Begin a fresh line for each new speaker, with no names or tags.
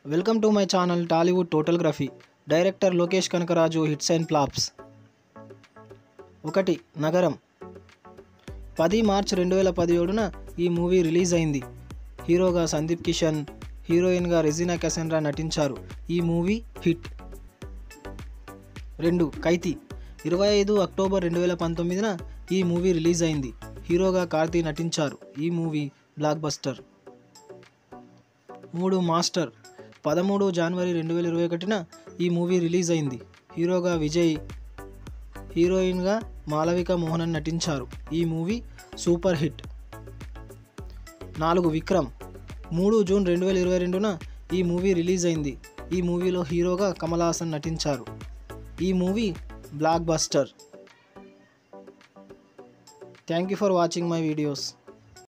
welcome to my channel Tollywood టోటల్గ్రఫీ director Lokesh Kanagaraj hits and flops ఒకటి నగరం పది మార్చ్ రెండు వేల పదిహేడున ఈ మూవీ రిలీజ్ అయింది హీరోగా సందీప్ కిషన్ హీరోయిన్గా రెజినా కసెన్రా నటించారు ఈ మూవీ హిట్ రెండు కైతి ఇరవై ఐదు అక్టోబర్ రెండు వేల పంతొమ్మిదిన ఈ మూవీ రిలీజ్ అయింది హీరోగా కార్తీ నటించారు ఈ మూవీ బ్లాక్ బస్టర్ మూడు మాస్టర్ పదమూడు జనవరి రెండు వేల ఇరవై ఒకటిన ఈ మూవీ రిలీజ్ అయింది హీరోగా విజయ్ హీరోయిన్గా మాలవిక మోహనన్ నటించారు ఈ మూవీ సూపర్ హిట్ నాలుగు విక్రమ్ మూడు జూన్ రెండు వేల ఇరవై రెండున ఈ మూవీ రిలీజ్ అయింది ఈ మూవీలో హీరోగా కమల్ హాసన్ నటించారు ఈ movie blockbuster thank you for watching my videos